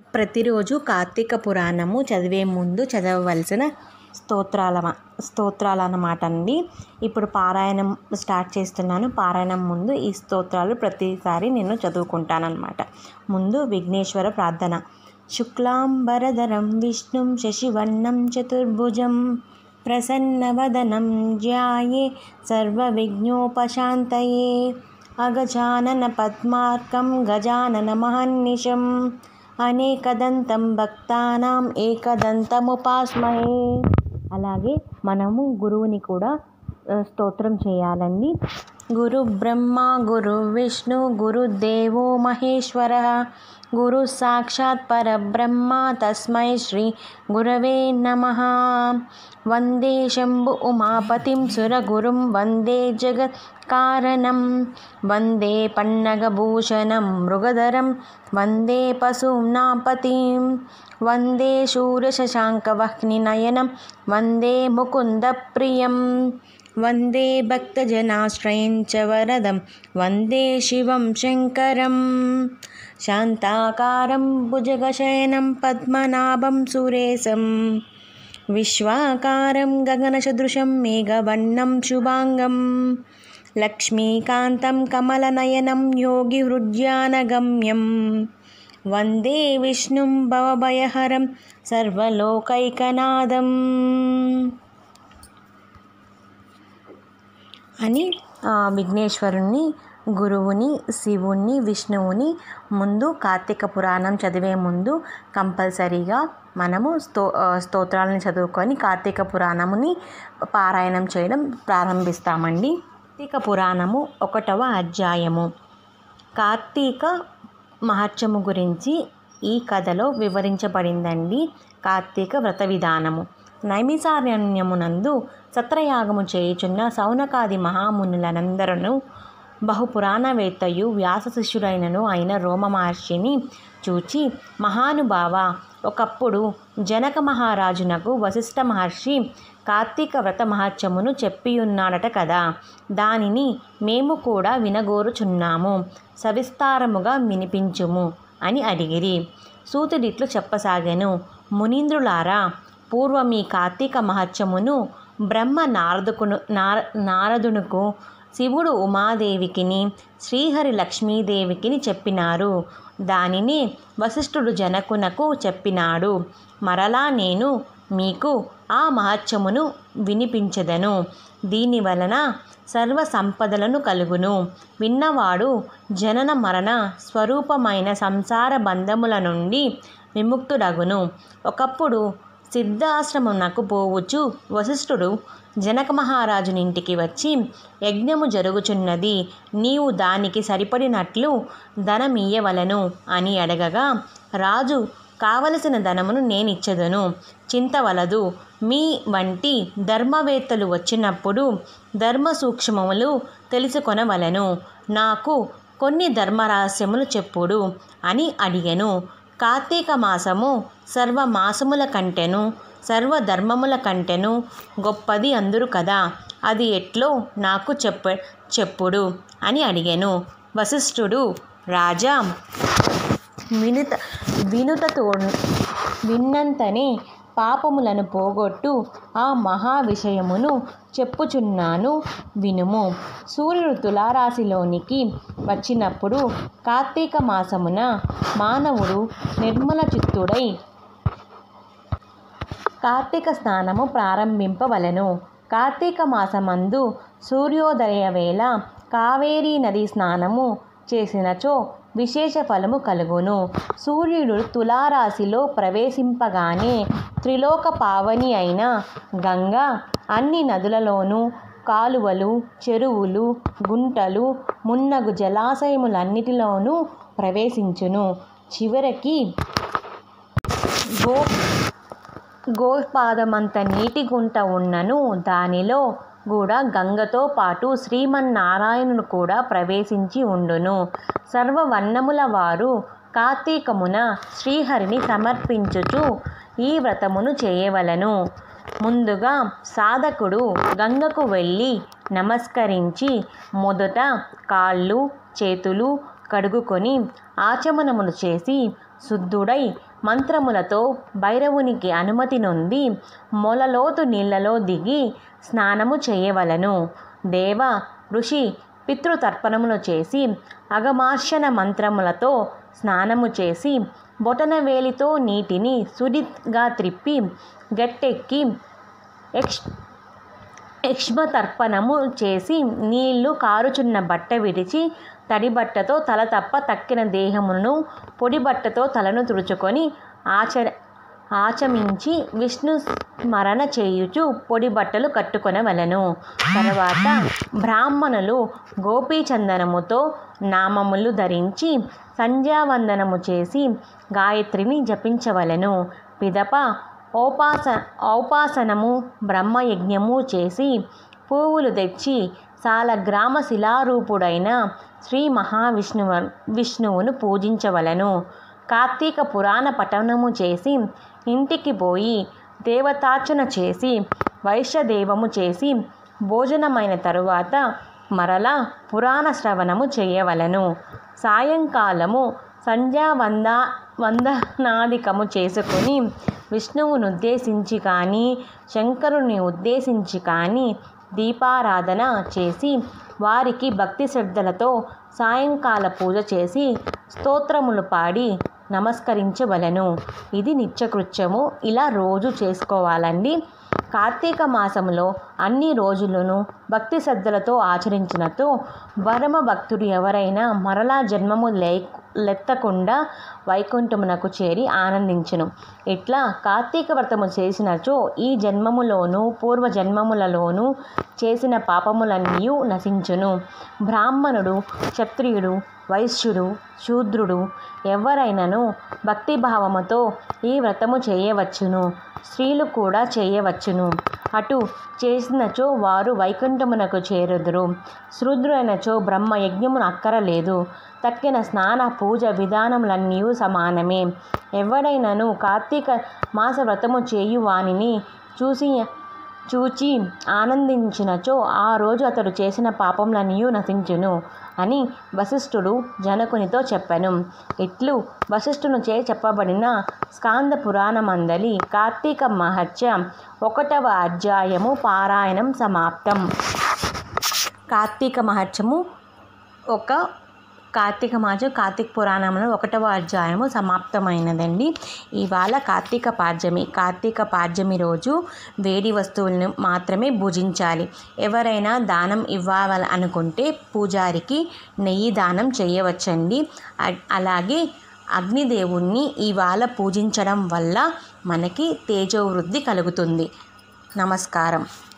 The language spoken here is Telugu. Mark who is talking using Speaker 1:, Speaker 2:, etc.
Speaker 1: ప్రతిరోజు కార్తీక పురాణము చదివే ముందు చదవవలసిన స్తోత్రాల స్తోత్రాలు అన్నమాట అండి ఇప్పుడు పారాయణం స్టార్ట్ చేస్తున్నాను పారాయణం ముందు ఈ స్తోత్రాలు ప్రతిసారి నేను చదువుకుంటానన్నమాట ముందు విఘ్నేశ్వర ప్రార్థన శుక్లాంబరధరం విష్ణుం శశివర్ణం చతుర్భుజం ప్రసన్నవదనం ధ్యాయే సర్వవిఘ్నోపశాంతయే అగజానన పద్మార్కం గజానన మహర్నిశం అనేకదంతం భక్తానాం ఏకదంతముపాస్మహే అలాగే మనము గురువుని కూడా ఆ, స్తోత్రం చేయాలండి గురు బ్రహ్మ గురు విష్ణు గురుదేవో మహేశ్వర గురు సాక్షాత్ పరబ్రహ్మ తస్మై శ్రీ గురవే నమ వందే శంభు ఉమాపతిం సురగురుం వందే జగత్కారణం వందే పన్నగభూషణం మృగధరం వందే పశూనాపతిం వందే శూరశశాంకవహ్నినయనం వందే ముకుందప్రియం వందే భక్తజనాశ్రయం చ వరదం వందే శివం శంకరం శాంతాకారం భుజగశయనం పద్మనాభం సురేశం విశ్వాకారం గగనసదృశం మేఘవర్ణం శుభాంగం లక్ష్మీకాంతం కమలనయనం యోగిహృద్యానగమ్యం వందే విష్ణుం భవభయహరం సర్వలోకైకనాథం అని ఆ, విఘ్నేశ్వరుణ్ణి గురువుని శివుణ్ణి విష్ణువుని ముందు కార్తీక పురాణం చదివే ముందు కంపల్సరీగా మనము sto ఆ, స్తోత్రాలను చదువుకొని కార్తీక పురాణముని పారాయణం చేయడం ప్రారంభిస్తామండి కార్తీక పురాణము ఒకటవ అధ్యాయము కార్తీక మహత్యము గురించి ఈ కథలో వివరించబడిందండి కార్తీక వ్రత విధానము నైమిసారణ్యమునందు సత్రయాగము చేయుచున్న సౌనకాది మహామునులనందరను బహుపురాణవేత్తయు వ్యాస శిష్యుడైనను అయిన రోమ మహర్షిని చూచి మహానుభావ ఒకప్పుడు జనక మహారాజునకు వశిష్ఠ మహర్షి కార్తీక వ్రత మహత్యమును చెప్పియున్నాడట కదా దానిని మేము కూడా వినగోరుచున్నాము సవిస్తారముగా వినిపించుము అని అడిగిరి సూతుడిట్లు చెప్పసాగెను మునీంద్రులారా పూర్వం ఈ కార్తీక మహత్యమును బ్రహ్మ నారదుకును నార నారదునుకు శివుడు ఉమాదేవికిని శ్రీహరి లక్ష్మీదేవికిని చెప్పినారు దానిని వశిష్ఠుడు జనకునకు చెప్పినాడు మరలా నేను మీకు ఆ మహత్యమును వినిపించదను దీని వలన సర్వ సంపదలను కలుగును విన్నవాడు జనన మరణ స్వరూపమైన సంసార బంధముల నుండి విముక్తుడగును ఒకప్పుడు సిద్ధాశ్రమమునకు పోవచ్చు వశిష్ఠుడు జనక మహారాజునింటికి వచ్చి యజ్ఞము జరుగుచున్నది నీవు దానికి సరిపడినట్లు ధనమియ్యవలను అని అడగగా రాజు కావలసిన ధనమును నేనిచ్చదను చింతవలదు మీ వంటి ధర్మవేత్తలు వచ్చినప్పుడు ధర్మ సూక్ష్మములు తెలుసుకొనవలను నాకు కొన్ని ధర్మరహస్యములు చెప్పుడు అని అడిగెను కార్తీక మాసము సర్వ మాసముల కంటెను సర్వధర్మముల కంటెను గొప్పది అందరు కదా అది ఎట్లో నాకు చెప్ప చెప్పుడు అని అడిగాను వశిష్ఠుడు రాజా వినుత వినుతతో విన్నంతనే పాపములను పోగొట్టు ఆ మహా విషయమును చెప్పుచున్నాను వినుము సూర్యుడు తులారాశిలోనికి వచ్చినప్పుడు కార్తీక మాసమున మానవుడు నిర్మల చిత్తుడై కార్తీక స్నానము ప్రారంభింపవలెను కార్తీక మాసమందు సూర్యోదయ వేళ కావేరీ నది స్నానము చేసినచో విశేష ఫలము కలుగును సూర్యుడు తులారాశిలో ప్రవేశింపగానే త్రిలోక పావని అయిన గంగా అన్ని నదులలోనూ కాలువలు చెరువులు గుంటలు మున్నగు జలాశయములన్నిటిలోనూ ప్రవేశించును చివరికి గో గోపాదమంత నీటి గుంట ఉన్నను దానిలో కూడా గంగతో పాటు శ్రీమన్నారాయణుడు కూడా ప్రవేశించి ఉండును సర్వవర్ణముల వారు కార్తీకమున శ్రీహరిని సమర్పించుచు ఈ వ్రతమును చేయవలను ముందుగా సాధకుడు గంగకు వెళ్ళి నమస్కరించి మొదట కాళ్ళు చేతులు కడుగుకొని ఆచమనములు చేసి శుద్ధుడై మంత్రములతో భైరవునికి అనుమతి నొంది మొలలోతు నీళ్లలో దిగి స్నానము చేయవలను దేవ ఋషి పితృతర్పణములు చేసి అగమార్షణ మంత్రములతో స్నానము చేసి బొటనవేలితో నీటిని సుడిగా త్రిప్పి గట్టెక్కి ఎక్స్ యక్ష్మతర్పణము చేసి నీళ్లు కారుచున్న బట్ట విడిచి తడి బట్టతో తల తప్ప తక్కిన దేహమును పొడి బట్టతో తలను తుడుచుకొని ఆచర ఆచమించి విష్ణు స్మరణ చేయుచు పొడి బట్టలు కట్టుకొనవలెను తర్వాత బ్రాహ్మణులు గోపీచందనముతో నామములు ధరించి సంధ్యావందనము చేసి గాయత్రిని జపించవలెను పిదప ఔపాస ఔపాసనము బ్రహ్మయజ్ఞము చేసి పువ్వులు తెచ్చి సాలగ్రామ శిలారూపుడైన శ్రీ మహావిష్ణువు విష్ణువును పూజించవలను కార్తీక పురాణ పఠనము చేసి ఇంటికి పోయి దేవతార్చన చేసి వైశ్యదేవము చేసి భోజనమైన తరువాత మరలా పురాణ శ్రవణము చేయవలను సాయంకాలము సంధ్యావంద వందనాదికము చేసుకొని విష్ణువును ఉద్దేశించి కానీ శంకరుని ఉద్దేశించి కానీ దీపారాధన చేసి వారికి భక్తి శ్రద్ధలతో సాయంకాల పూజ చేసి స్తోత్రములు పాడి నమస్కరించవలను ఇది నిత్యకృత్యము ఇలా రోజు చేసుకోవాలండి కార్తీక మాసంలో అన్ని రోజులను భక్తి శ్రద్ధలతో ఆచరించినతో పరమ భక్తుడు ఎవరైనా మరలా జన్మము లే లెత్తకుండా వైకుంఠమునకు చేరి ఆనందించును ఇట్లా కార్తీక వ్రతము చేసినచో ఈ జన్మములోను పూర్వ జన్మములలోను చేసిన పాపములన్నీ నశించును బ్రాహ్మణుడు క్షత్రియుడు వైశ్యుడు శూద్రుడు ఎవరైనను భక్తిభావముతో ఈ వ్రతము చేయవచ్చును స్త్రీలు కూడా చేయవచ్చును అటు చేసినచో వారు వైకుంఠమునకు చేరుదురు శూద్రులైనచో బ్రహ్మ యజ్ఞమును అక్కరలేదు తక్కిన స్నాన పూజ విధానములన్నీ సమానమే ఎవడైనను కార్తీక మాస వ్రతము చేయు వానిని చూసి చూచి ఆనందించినచో ఆ రోజు అతడు చేసిన పాపములన్నీ నశించును అని వశిష్ఠుడు జనకునితో చెప్పెను ఇట్లు వశిష్ఠునిచే చెప్పబడిన స్కాంద పురాణమందలి కార్తీక మహత్య ఒకటవ అధ్యాయము పారాయణం సమాప్తం కార్తీక మహత్యము ఒక కార్తీక మాసం కార్తీక పురాణంలో ఒకటవ అధ్యాయము సమాప్తమైనదండి ఇవాళ కార్తీక పాడ్యమి కార్తీక పాడ్యమి రోజు వేడి వస్తువులను మాత్రమే భుజించాలి ఎవరైనా దానం ఇవ్వాలి అనుకుంటే పూజారికి నెయ్యి దానం చేయవచ్చండి అ- అలాగే అగ్నిదేవుణ్ణి ఇవాళ పూజించడం వల్ల మనకి తేజోవృద్ధి కలుగుతుంది నమస్కారం